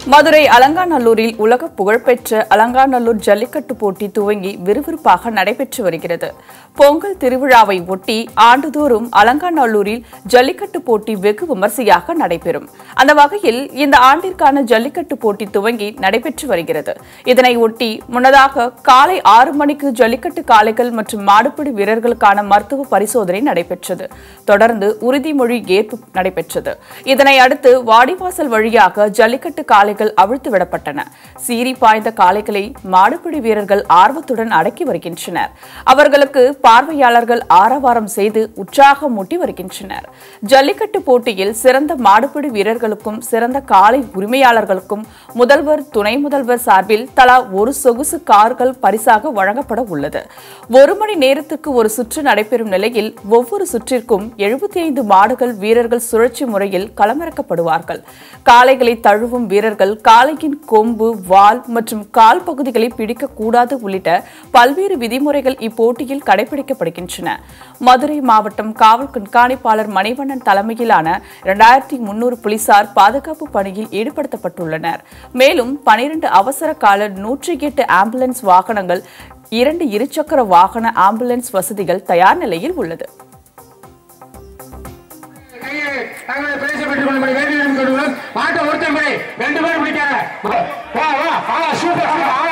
மதுரை அலங்காநல்லூரில் உலக புகழ்பெற்ற அலங்காநல்லூர் ஜல்லிக்கட்டு போட்டி துவங்கி விறுவிறுப்பாக நடைபெற்று வருகிறது பொங்கல் திருவிழாவை ஒட்டி ஆண்டுதோறும் அலங்காநல்லூரில் ஜல்லிக்கட்டு போட்டி வெகு விமர்சையாக நடைபெறும் அந்த வகையில் இந்த ஆண்டிற்கான ஜல்லிக்கட்டு போட்டி துவங்கி நடைபெற்று வருகிறது இதனை ஒட்டி முன்னதாக காலை ஆறு மணிக்கு ஜல்லிக்கட்டு காளைகள் மற்றும் மாடுபிடி வீரர்களுக்கான மருத்துவ பரிசோதனை நடைபெற்றது தொடர்ந்து உறுதிமொழி ஏற்பு நடைபெற்றது இதனை அடுத்து வாடிவாசல் வழியாக ஜல்லிக்கட்டு காளைகள் அவிழ்த்து விடப்பட்டன சீறி பாய்ந்த காளைகளை மாடுபிடி வீரர்கள் ஆர்வத்துடன் அடக்கி வருகின்றனர் அவர்களுக்கு பார்வையாளர்கள் ஆரவாரம் செய்து உற்சாகம் மூட்டி வருகின்றனர் ஜல்லிக்கட்டு போட்டியில் சிறந்த மாடுபிடி வீரர்களுக்கும் சிறந்த காளை உரிமையாளர்களுக்கும் முதல்வர் துணை முதல்வர் சார்பில் தலா ஒரு சொகுசு கார்கள் பரிசாக வழங்கப்பட உள்ளது ஒரு மணி நேரத்துக்கு ஒரு சுற்று நடைபெறும் நிலையில் ஒவ்வொரு சுற்றிற்கும் எழுபத்தி ஐந்து மாடுகள் வீரர்கள் சுழற்சி முறையில் களமிறக்கப்படுவார்கள் காளைகளை தழுவும் வீரர்கள் காளையின் கொம்பு வால் மற்றும் கால் பகுதிகளை பிடிக்கக்கூடாது உள்ளிட்ட பல்வேறு விதிமுறைகள் இப்போட்டியில் கடைபிடிக்கப்படுகின்றன மதுரை மாவட்டம் காவல் கண்காணிப்பாளர் மணிவண்ணன் தலைமையிலான இரண்டாயிரத்தி முன்னூறு போலீசார் பாதுகாப்பு பணியில் ஈடுபடுத்தப்பட்டுள்ளனர் மேலும் பனிரெண்டு அவசர கால நூற்றி எட்டு ஆம்புலன்ஸ் வாகனங்கள் இரண்டு இருசக்கர வாகன ஆம்புலன்ஸ் வசதிகள் தயார் நிலையில் உள்ளது கையை தங்களை பிரைஸை பெற்றுக் கொள்ளும்படி வேண்டியும் கொள்கிறோம் மாட்டை ஒருத்தன் போய் ரெண்டு பேர் பிடிக்காத வா வா வா சூப்பர் சூப்பர் ஆ